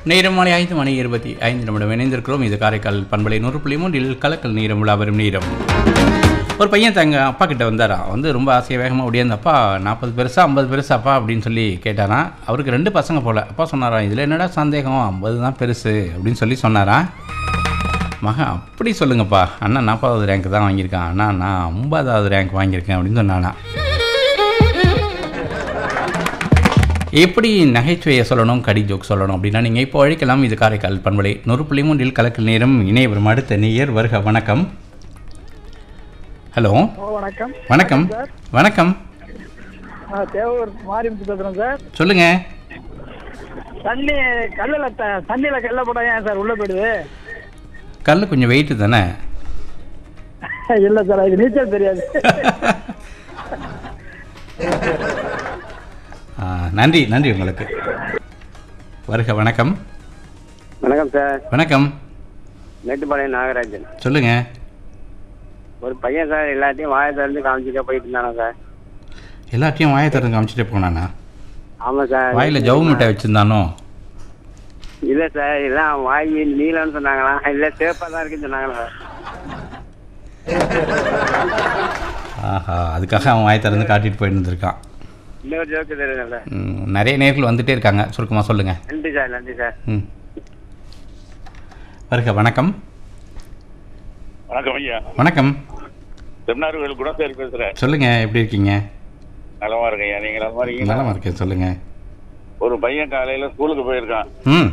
நேரம் மாலை ஐந்து மணி இருபத்தி ஐந்து நிமிடம் இணைந்திருக்கிறோம் இது காரைக்கால் பண்பலை நூறு புள்ளி மூன்றில் கலக்கல் நீரம் விழா வரும் நீரம் ஒரு பையன் தங்க அப்பா கிட்ட வந்தாராம் வந்து ரொம்ப ஆசையாக வேகமாக ஓடியாந்து அப்பா நாற்பது பெருசா ஐம்பது பெருசாப்பா அப்படின்னு சொல்லி கேட்டாராம் அவருக்கு ரெண்டு பசங்க போல அப்பா சொன்னாராம் இதில் என்னடா சந்தேகம் ஐம்பது தான் பெருசு அப்படின்னு சொல்லி சொன்னாராம் மகன் அப்படி சொல்லுங்கப்பா அண்ணா நாற்பதாவது ரேங்க் தான் வாங்கியிருக்கான் அண்ணா நான் ஐம்பதாவது ரேங்க் வாங்கியிருக்கேன் அப்படின்னு சொன்னானா எப்படி நகைச்சுவையை சொல்லணும் கடி ஜோக் சொல்லணும் அப்படின்னா நீங்கள் இப்போ அழைக்கலாம் இது காரைக்கால் பண்பலை நூறு புள்ளி மூன்றில் கலக்கல் நேரம் இணைய வரும் அடுத்த நேயர் வருக வணக்கம் ஹலோ ஓ வணக்கம் வணக்கம் வணக்கம் ஆ தேவூர் மாரியம்மன் பேசுகிறேன் சார் சொல்லுங்க தண்ணி கல்லில் த தண்ணியில் கல்ல போட்டால் ஏன் சார் உள்ளே போயிடுது கல் கொஞ்சம் வெயிட்டு தானே இல்லை சார் அதுக்கு நீச்சல் தெரியாது ஆ, நன்றி நன்றி உங்களுக்கு வருக வணக்கம் வணக்கம் சார் வணக்கம் மேட்டுப்பாளையம் நாகராஜன் சொல்லுங்க ஒரு பையன் சார் எல்லாத்தையும் வாயை திறந்து காமிச்சிட்டே போயிட்டு இருந்தானா சார் எல்லாத்தையும் வாயை திறந்து காமிச்சிட்டே போனானா ஆமாம் சார் வாயில் ஜவு மிட்டாய் வச்சுருந்தானோ இல்லை சார் எல்லாம் வாய் நீளம்னு சொன்னாங்களா இல்லை சேஃபாக தான் இருக்குன்னு சொன்னாங்களா சார் ஆஹா அதுக்காக அவன் வாயை திறந்து காட்டிட்டு போயிட்டு இருந்திருக்கான் இன்னொரு ஜோக்கு தெரியுதுல்ல ம், நிறைய நேர்கள் வந்துட்டே இருக்காங்க சுருக்கமாக சொல்லுங்கள் நன்றி சார் நன்றி சார் ம் வருக வணக்கம் வணக்கம் ஐயா வணக்கம் செமினார்கள் குணசேகர் பேசுறேன் சொல்லுங்க எப்படி இருக்கீங்க நலமா இருக்கேன் ஐயா நீங்க நலமா இருக்கீங்களா நலமா இருக்கேன் சொல்லுங்க ஒரு பையன் காலையில ஸ்கூலுக்கு போயிருக்கான் ம்